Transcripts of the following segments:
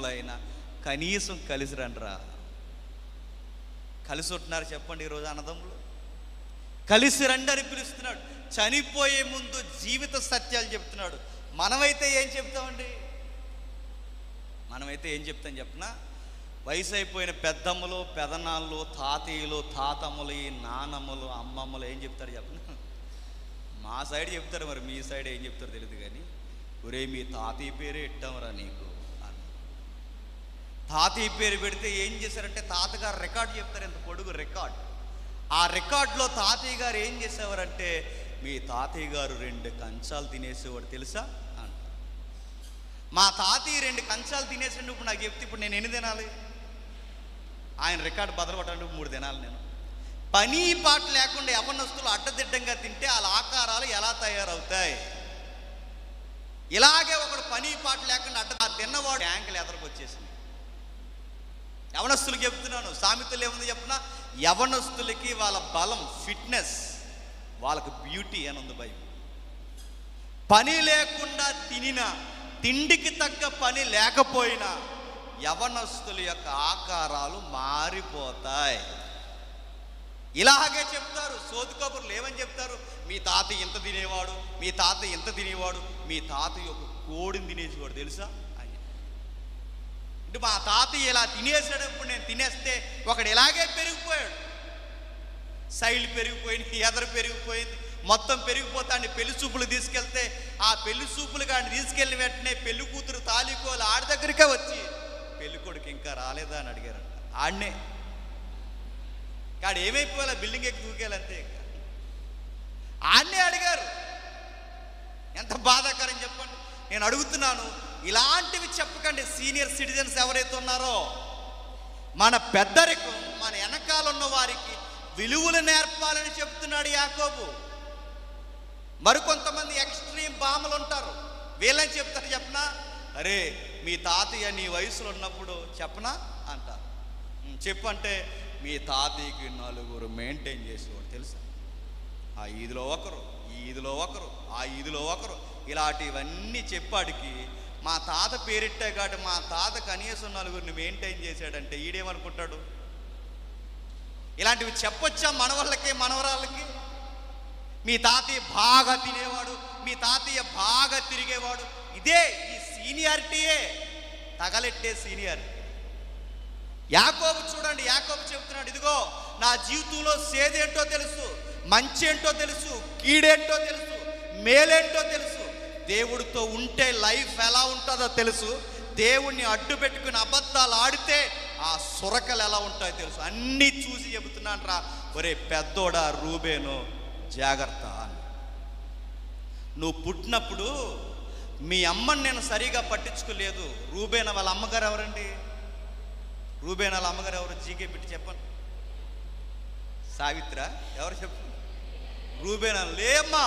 అయినా కనీసం కలిసి రండిరా కలిసి ఉంటున్నారు చెప్పండి ఈరోజు అన్నదమ్ములు కలిసి రండి అని పిలుస్తున్నాడు చనిపోయే ముందు జీవిత సత్యాలు చెప్తున్నాడు మనమైతే ఏం చెప్తామండి మనమైతే ఏం చెప్తాం చెప్పనా వయసు అయిపోయిన పెద్దమ్మలు పెదనాళ్ళు తాతయ్యలు తాతమ్మలు ఈ నానమ్మలు అమ్మమ్మలు ఏం చెప్తారు చెప్పనా మా సైడ్ చెప్తారు మరి మీ సైడ్ ఏం చెప్తారో తెలియదు కానీ ఒరే మీ తాతయ్య పేరే ఇట్టామరా నీకు అని తాతయ్య పేరు పెడితే ఏం చేశారంటే తాతగారు రికార్డు చెప్తారు ఎంత పొడుగు రికార్డ్ ఆ రికార్డులో తాతయ్య గారు ఏం చేసేవారంటే మీ తాతయ్య గారు రెండు కంచాలు తినేసేవాడు తెలుసా అంట మా తాతయ్య రెండు కంచాలు తినేసిండు ఇప్పుడు నాకు చెప్తే ఇప్పుడు నేను ఎన్ని తినాలి ఆయన రికార్డు బదలు కొట్టడానికి మూడు తినాలి నేను పని పాట లేకుండా యవనస్తులు అడ్డదిడ్డంగా తింటే వాళ్ళ ఆకారాలు ఎలా తయారవుతాయి ఇలాగే ఒకడు పని పాట లేకుండా అడ్డ ఆ తిన్నవాడు యాంకిల్ ఎదరకు వచ్చేసింది యవనస్తులకు చెప్తున్నాను సామెతలు ఏముంది చెప్పిన యవనస్తులకి వాళ్ళ బలం ఫిట్నెస్ వాళ్ళకు బ్యూటీ అని ఉంది భయం పని లేకుండా తినిన తిండికి తగ్గ పని లేకపోయినా యవనస్తుల యొక్క ఆకారాలు మారిపోతాయి ఇలాగే చెప్తారు సోదు కబుర్లు ఏమని చెప్తారు మీ తాత ఇంత తినేవాడు మీ తాత ఇంత తినేవాడు మీ తాత ఒక కోడిని తినేసేవాడు తెలుసా అని అంటే మా తాతయ్య ఇలా తినేసేటప్పుడు నేను తినేస్తే ఒకడు ఇలాగే పెరిగిపోయాడు సైడ్ పెరిగిపోయింది ఎదరు పెరిగిపోయింది మొత్తం పెరిగిపోతాండి పెళ్లి చూపులు తీసుకెళ్తే ఆ పెళ్లి చూపులు కానీ తీసుకెళ్ళిన వెంటనే పెళ్లి కూతురు తాలికోలు ఆడి దగ్గరికే వచ్చి పెళ్లి కొడుకు ఇంకా రాలేదా అని అడిగారంట ఆడనే కాడు ఏమైపోయాలి బిల్డింగ్ ఎక్కి దూకేయాలంతే ఇక ఆడనే అడిగారు ఎంత బాధాకరం చెప్పండి నేను అడుగుతున్నాను ఇలాంటివి చెప్పకండి సీనియర్ సిటిజన్స్ ఎవరైతే ఉన్నారో మన పెద్దరికం మన వెనకాల ఉన్న వారికి విలువలు నేర్పాలని చెప్తున్నాడు యాకోబు మరికొంతమంది ఎక్స్ట్రీమ్ బామలు ఉంటారు వీళ్ళని చెప్తారు చెప్పనా అరే మీ తాతయ్య నీ వయసులో ఉన్నప్పుడు చెప్పనా అంటారు "ఉం, చెప్పు అంటే మీ తాతయ్యకి నలుగురు మెయింటైన్ చేసేవాడు తెలుసా ఆ ఈదిలో ఒకరు ఈ ఈదిలో ఒకరు ఆ ఈదిలో ఒకరు ఇలాంటివన్నీ చెప్పాడికి మా తాత పేరెట్టే కాబట్టి మా తాత కనీసం నలుగురిని మెయింటైన్ చేశాడంటే ఈడేమనుకుంటాడు ఇలాంటివి చెప్పొచ్చా మనవాళ్ళకి మనవరాళ్ళకి మీ తాతయ్య బాగా తినేవాడు మీ తాతయ్య బాగా తిరిగేవాడు ఇదే ఈ సీనియారిటీయే తగలెట్టే సీనియారిటీ యాకోబు చూడండి యాకోబు చెబుతున్నాడు ఇదిగో నా జీవితంలో సేదేంటో తెలుసు మంచి ఏంటో తెలుసు కీడేంటో తెలుసు మేలేంటో తెలుసు దేవుడితో ఉంటే లైఫ్ ఎలా ఉంటుందో తెలుసు దేవుణ్ణి అడ్డు పెట్టుకుని అబద్ధాలు ఆడితే ఆ సురకలు ఎలా ఉంటాయో తెలుసు అన్నీ చూసి చెబుతున్నాను రా ఒరే పెద్దోడా రూబేను జాగ్రత్త అని నువ్వు పుట్టినప్పుడు మీ అమ్మని నేను సరిగా పట్టించుకోలేదు రూబేన వాళ్ళ అమ్మగారు ఎవరండి రూబేన్ వాళ్ళ అమ్మగారు ఎవరు జీకే పెట్టి చెప్పండి సావిత్ర ఎవరు చెప్పు రూబేన లేమ్మా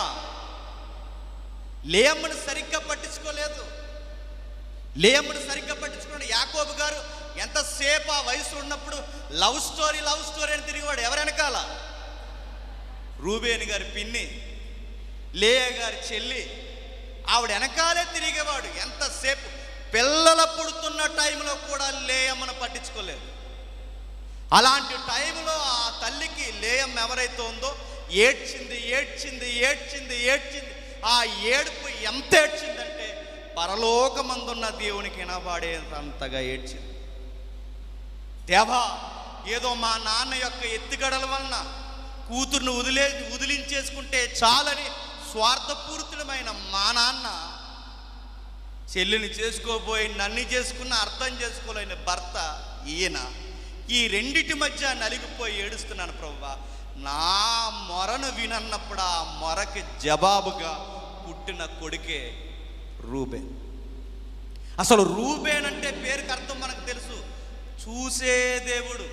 లేమ్మని సరిగ్గా పట్టించుకోలేదు లేమ్మని సరిగ్గా పట్టించుకోండి యాకోబు గారు ఎంతసేపు ఆ వయసు ఉన్నప్పుడు లవ్ స్టోరీ లవ్ స్టోరీ అని తిరిగివాడు ఎవరు వెనకాల రూబేని గారి పిన్ని లేయ గారి చెల్లి ఆవిడ వెనకాలే తిరిగేవాడు ఎంతసేపు పిల్లల పుడుతున్న టైంలో కూడా లేయమ్మను పట్టించుకోలేదు అలాంటి టైంలో ఆ తల్లికి లేయం ఎవరైతే ఉందో ఏడ్చింది ఏడ్చింది ఏడ్చింది ఏడ్చింది ఆ ఏడుపు ఎంత ఏడ్చిందంటే పరలోకమందున్న దేవునికి వినబడేంతగా ఏడ్చింది దేవా ఏదో మా నాన్న యొక్క ఎత్తుగడల వలన కూతుర్ని వదిలే వదిలించేసుకుంటే చాలని స్వార్థపూరితుడమైన మా నాన్న చెల్లిని చేసుకోబోయి నన్ను చేసుకున్న అర్థం చేసుకోలేని భర్త ఈయన ఈ రెండిటి మధ్య నలిగిపోయి ఏడుస్తున్నాను ప్రభా నా మొరను వినన్నప్పుడు ఆ మొరకి జవాబుగా పుట్టిన కొడుకే రూబేన్ అసలు రూబేన్ అంటే పేరుకి అర్థం మనకు తెలుసు చూసే దేవుడు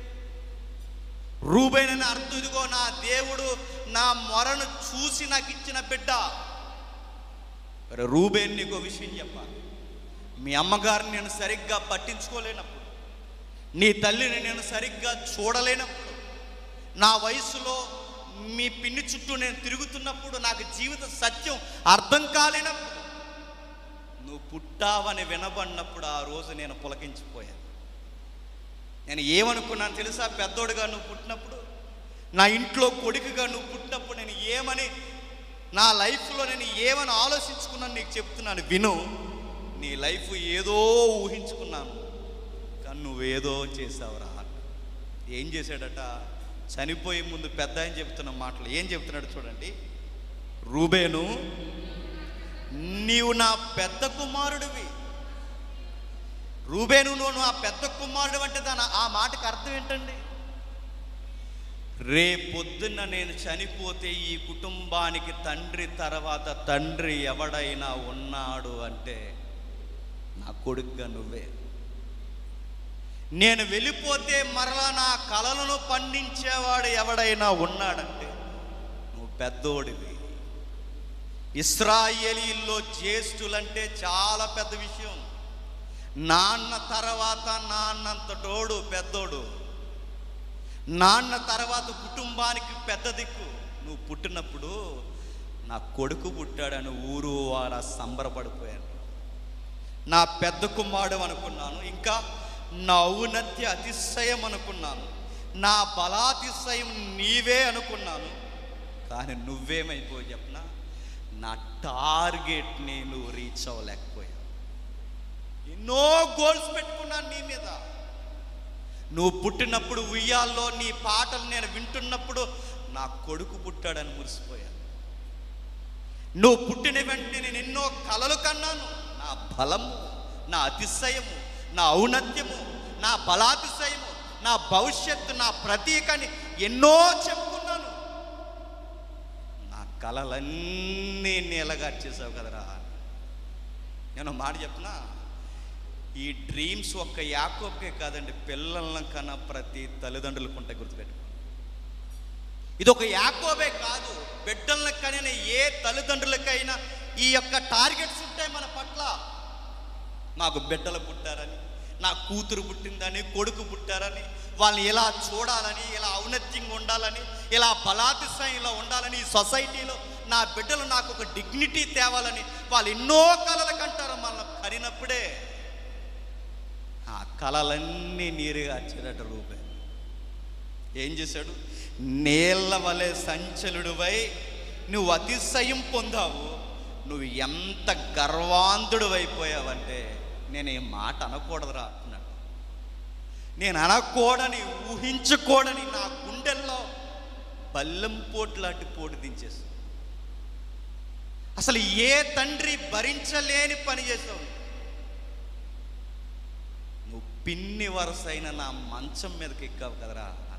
రూబేన్ అని అర్థం ఇదిగో నా దేవుడు నా మొరను చూసి నాకు ఇచ్చిన బిడ్డ మరి రూబేన్ నీకు విషయం చెప్పాలి మీ అమ్మగారిని నేను సరిగ్గా పట్టించుకోలేనప్పుడు నీ తల్లిని నేను సరిగ్గా చూడలేనప్పుడు నా వయసులో మీ పిన్ని చుట్టూ నేను తిరుగుతున్నప్పుడు నాకు జీవిత సత్యం అర్థం కాలేనప్పుడు నువ్వు పుట్టావని వినబడినప్పుడు ఆ రోజు నేను పులకించిపోయాను నేను ఏమనుకున్నాను తెలుసా పెద్దోడుగా నువ్వు పుట్టినప్పుడు నా ఇంట్లో కొడుకుగా నువ్వు పుట్టినప్పుడు నేను ఏమని నా లైఫ్లో నేను ఏమని ఆలోచించుకున్నాను నీకు చెప్తున్నాను విను నీ లైఫ్ ఏదో ఊహించుకున్నాను కానీ నువ్వేదో చేసావురా ఏం చేశాడట చనిపోయే ముందు పెద్ద ఆయన చెప్తున్న మాటలు ఏం చెప్తున్నాడు చూడండి రూబేను నీవు నా పెద్ద కుమారుడివి రూబేను నువ్వు నా పెద్ద కుమారుడు అంటే దాని ఆ మాటకు అర్థం ఏంటండి రేపొద్దున్న నేను చనిపోతే ఈ కుటుంబానికి తండ్రి తర్వాత తండ్రి ఎవడైనా ఉన్నాడు అంటే నా కొడుకుగా నువ్వే నేను వెళ్ళిపోతే మరలా నా కలలను పండించేవాడు ఎవడైనా ఉన్నాడంటే నువ్వు పెద్దోడివి ఇస్రాయేలీల్లో జ్యేష్ఠులంటే చాలా పెద్ద విషయం నాన్న తర్వాత నాన్నంత తోడు పెద్దోడు నాన్న తర్వాత కుటుంబానికి పెద్ద దిక్కు నువ్వు పుట్టినప్పుడు నా కొడుకు పుట్టాడని ఊరు వారా సంబరపడిపోయాను నా పెద్ద కుమారుడు అనుకున్నాను ఇంకా నా ఔన్నత్య అతిశయం అనుకున్నాను నా బలాతిశయం నీవే అనుకున్నాను కానీ నువ్వేమైపోయి చెప్పనా నా టార్గెట్ని నువ్వు రీచ్ అవ్వలేకపోయావు ఎన్నో గోల్స్ పెట్టుకున్నాను నీ మీద నువ్వు పుట్టినప్పుడు ఉయ్యాల్లో నీ పాటలు నేను వింటున్నప్పుడు నా కొడుకు పుట్టాడని మురిసిపోయాను నువ్వు పుట్టిన వెంటనే నేను ఎన్నో కలలు కన్నాను నా బలము నా అతిశయము నా ఔన్నత్యము నా బలాతిశయము నా భవిష్యత్తు నా ప్రతీకని ఎన్నో చెప్పుకున్నాను నా కలలన్నీ నీలగార్చేసావు కదరా నేను ఒక మాట చెప్పనా ఈ డ్రీమ్స్ ఒక్క యాకోబ్కే కాదండి పిల్లలను కన్నా ప్రతి తల్లిదండ్రులకు ఉంటాయి గుర్తుపెట్టుకో ఇది ఒక యాకోబే కాదు బిడ్డలను కనిన ఏ తల్లిదండ్రులకైనా ఈ యొక్క టార్గెట్స్ ఉంటాయి మన పట్ల మాకు బిడ్డలు పుట్టారని నా కూతురు పుట్టిందని కొడుకు పుట్టారని వాళ్ళని ఎలా చూడాలని ఇలా ఔన్నత్యంగా ఉండాలని ఇలా బలాతిశయంలో ఉండాలని ఈ సొసైటీలో నా బిడ్డలు నాకు ఒక డిగ్నిటీ తేవాలని వాళ్ళు ఎన్నో కలలు కంటారు మనల్ని కరినప్పుడే ఆ కలలన్నీ నీరుగా వచ్చేటట్టు రూపే ఏం చేశాడు నీళ్ళ వలె సంచలుడువై నువ్వు అతిశయం పొందావు నువ్వు ఎంత గర్వాంధుడు అయిపోయావంటే నేను ఈ మాట అనకూడదురా అంటున్నాడు నేను అనకూడని ఊహించుకోడని నా గుండెల్లో బల్లెం పోటు లాంటి పోటు దించేసి అసలు ఏ తండ్రి భరించలేని పని చేసావు నువ్వు పిన్ని వరసైన నా మంచం మీదకి ఎక్కావు కదరా అన్నాడు.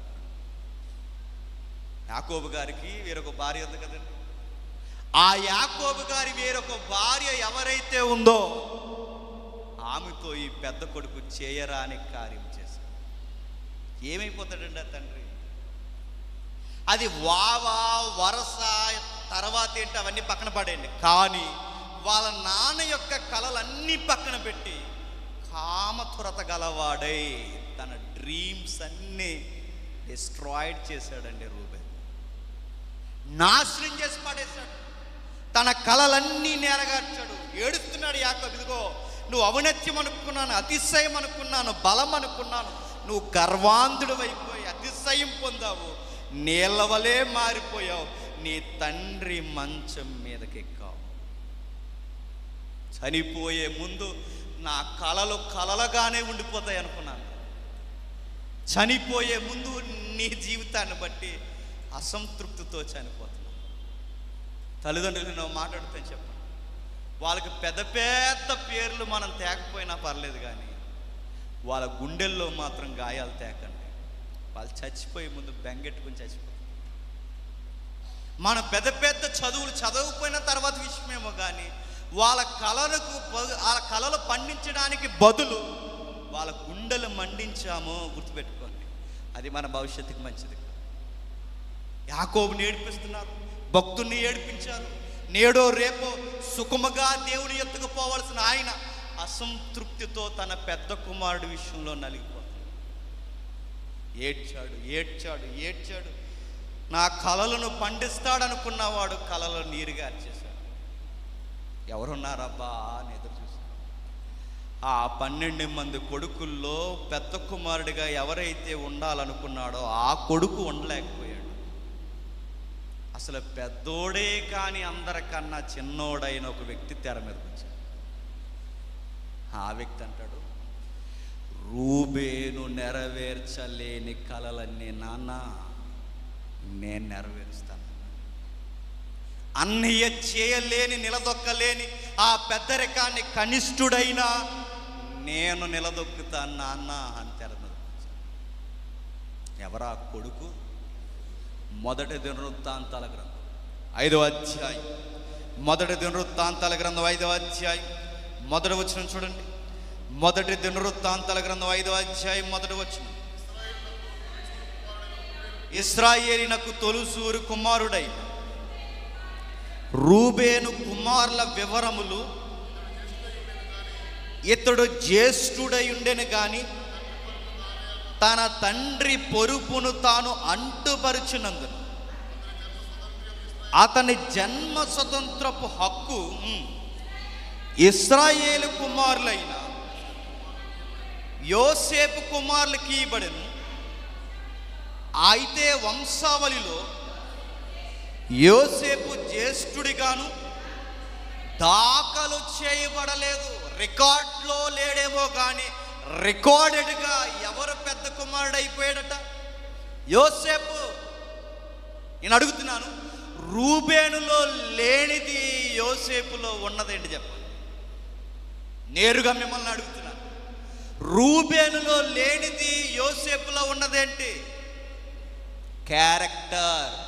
యాకోబు గారికి వేరొక భార్య ఉంది కదండి ఆ యాకోబు గారి వేరొక భార్య ఎవరైతే ఉందో ఆమెతో ఈ పెద్ద కొడుకు చేయరాని కార్యం చేశాడు ఏమైపోతాడండి ఆ తండ్రి అది వావా వరస తర్వాత ఏంటి అవన్నీ పక్కన పడేయండి కానీ వాళ్ళ నాన్న యొక్క కళలన్నీ పక్కన పెట్టి కామతురత గలవాడై తన డ్రీమ్స్ అన్నీ డిస్ట్రాయిడ్ చేశాడండి రూబెన్ నాశనం చేసి పడేశాడు తన కళలన్నీ నేరగార్చాడు ఏడుస్తున్నాడు యాకోబు ఇదిగో నువ్వు ఔన్నత్యం అనుకున్నాను అతిశయం అనుకున్నాను బలం అనుకున్నాను నువ్వు గర్వాంధుడు అయిపోయి అతిశయం పొందావు నీళ్ళ వలే మారిపోయావు నీ తండ్రి మంచం మీదకి ఎక్కావు చనిపోయే ముందు నా కళలు కలలుగానే ఉండిపోతాయి అనుకున్నాను చనిపోయే ముందు నీ జీవితాన్ని బట్టి అసంతృప్తితో చనిపోతున్నాను తల్లిదండ్రులు నువ్వు మాట్లాడుతాను చెప్పండి వాళ్ళకి పెద్ద పెద్ద పేర్లు మనం తేకపోయినా పర్లేదు కానీ వాళ్ళ గుండెల్లో మాత్రం గాయాలు తేకండి వాళ్ళు చచ్చిపోయే ముందు బెంగెట్టుకుని చచ్చిపోతారు మన పెద్ద పెద్ద చదువులు చదవకపోయిన తర్వాత విషయమేమో కానీ వాళ్ళ కళలకు బదు- వాళ్ళ కళలు పండించడానికి బదులు వాళ్ళ గుండెలు మండించామో గుర్తుపెట్టుకోండి అది మన భవిష్యత్తుకి మంచిది కాదు. యాకోబుని ఏడిపిస్తున్నారు భక్తుల్ని ఏడిపించారు నేడో రేపో సుఖముగా దేవుని ఎత్తుకు పోవలసిన ఆయన అసంతృప్తితో తన పెద్ద కుమారుడి విషయంలో నలిగిపోతాడు ఏడ్చాడు ఏడ్చాడు ఏడ్చాడు నా కలలను పండిస్తాడనుకున్నవాడు కలలో నీరుగా చేశాడు ఎవరున్నారబ్బా అని ఎదురు చూశాడు ఆ పన్నెండు మంది కొడుకుల్లో పెద్ద కుమారుడిగా ఎవరైతే ఉండాలనుకున్నాడో ఆ కొడుకు ఉండలేకపోయాడు అసలు పెద్దోడే కానీ అందరికన్నా చిన్నోడైన ఒక వ్యక్తి తెర మీదకి వచ్చాడు ఆ వ్యక్తి అంటాడు రూబేను నెరవేర్చలేని కలలన్నీ నాన్న నేను నెరవేరుస్తాను అన్నయ్య చేయలేని నిలదొక్కలేని ఆ పెద్దరికాన్ని కనిష్ఠుడైన నేను నిలదొక్కుతాను నాన్న అని తెర మీదకి వచ్చాడు. ఎవరా కొడుకు మొదటి దినవృత్తాంతాల గ్రంథం ఐదవ అధ్యాయం మొదటి దినవృత్తాంతాల గ్రంథం ఐదవ అధ్యాయం మొదటి వచ్చిన చూడండి మొదటి దినవృత్తాంతాల గ్రంథం ఐదవ అధ్యాయం మొదటి వచ్చిన ఇస్రాయేలినకు తొలుసూరు కుమారుడై రూబేను కుమారుల వివరములు ఇతడు జ్యేష్ఠుడై ఉండెను గాని తన తండ్రి పొరుపును తాను అంటుపరుచునందున అతని జన్మ స్వతంత్రపు హక్కు ఉమ్, ఇస్రాయేలు కుమారులైన యోసేపు కుమారులకి ఇవ్వబడెను అయితే వంశావళిలో యోసేపు జ్యేష్ఠుడిగాను దాఖలు చేయబడలేదు రికార్డ్లో లేడేమో కానీ రికార్డెడ్గా ఎవరు పెద్ద కుమారుడు అయిపోయాడట యోసేపు నేను అడుగుతున్నాను రూబేనులో లేనిది యోసేపులో ఉన్నదేంటి చెప్పండి నేరుగా మిమ్మల్ని అడుగుతున్నాను రూబేనులో లేనిది యోసేపులో ఉన్నదేంటి క్యారెక్టర్